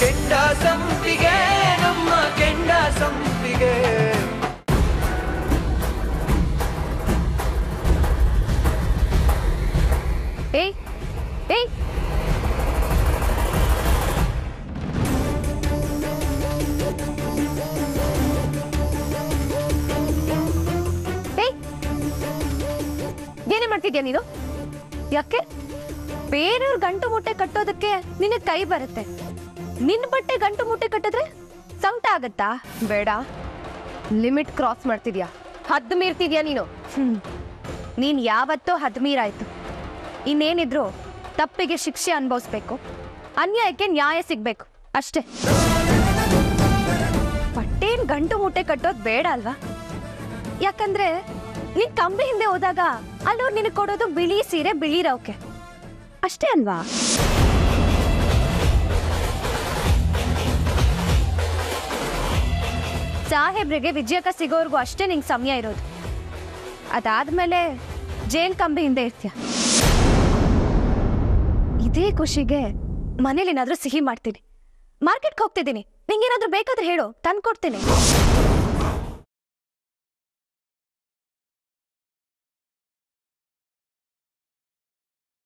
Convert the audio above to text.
ಕೆಂಡ ಸಂಪಿಗೆ ನಮ್ಮ ಕೆಂಡ ಸಂಪಿಗೆ ಏಯ್ ಏಯ್ ಏಯ್ ಏನೇ ಮಾಡ್ತಿದ್ಯಾ ನೀನು ಯಾಕೆ ಬೇರೆಯವ್ರ ಗಂಟು ಮುಟ್ಟೆ ಕಟ್ಟೋದಕ್ಕೆ ನಿನಗೆ ಕೈ ಬರುತ್ತೆ ನಿನ್ನ ಬಟ್ಟೆ ಗಂಟು ಮುಟ್ಟೆ ಕಟ್ಟಿದ್ರೆ ಸಂಕಟ ಆಗತ್ತಾ ಬೇಡ ಲಿಮಿಟ್ ಕ್ರಾಸ್ ಮಾಡ್ತಿದ್ಯಾ ಹದ್ದು ಮೀರ್ತಿದ್ಯಾ ನೀನು ಹ್ಮ್ ನೀನ್ ಯಾವತ್ತೋ ಹದ್ದು ಮೀರಾಯ್ತು ಇನ್ನೇನಿದ್ರು ತಪ್ಪಿಗೆ ಶಿಕ್ಷೆ ಅನುಭವಿಸ್ಬೇಕು ಅನ್ಯಾಯಕ್ಕೆ ನ್ಯಾಯ ಸಿಗ್ಬೇಕು ಅಷ್ಟೇ ಬಟ್ಟೆನ್ ಗಂಟು ಮುಟ್ಟೆ ಕಟ್ಟೋದ್ ಬೇಡ ಅಲ್ವಾ ಯಾಕಂದ್ರೆ ನೀನ್ ಕಂಬಿ ಹಿಂದೆ ಹೋದಾಗ ಅಲ್ಲೋರ್ ನಿನಗೆ ಕೊಡೋದು ಬಿಳಿ ಸೀರೆ ಬಿಳಿ ರೌಕೆ ಅಷ್ಟೇ ಅಲ್ವಾ ಸಾಹೇಬ್ರಿಗೆ ವಿಜಯಕ ಸಿಗೋರ್ಗೂ ಅಷ್ಟೇ ನಿಂಗೆ ಸಮಯ ಇರೋದು ಅದಾದ್ಮೇಲೆ ಜೈಲ್ ಕಂಬಿ ಹಿಂದೆ ಇರ್ತೀಯ ಇದೇ ಖುಷಿಗೆ ಮನೇಲಿ ಏನಾದ್ರೂ ಸಿಹಿ ಮಾಡ್ತೀನಿ ಮಾರ್ಕೆಟ್ಗೆ ಹೋಗ್ತಿದ್ದೀನಿ ನಿಂಗೇನಾದ್ರೂ ಬೇಕಾದ್ರೆ ಹೇಳು ತಂದ್ಕೊಡ್ತೀನಿ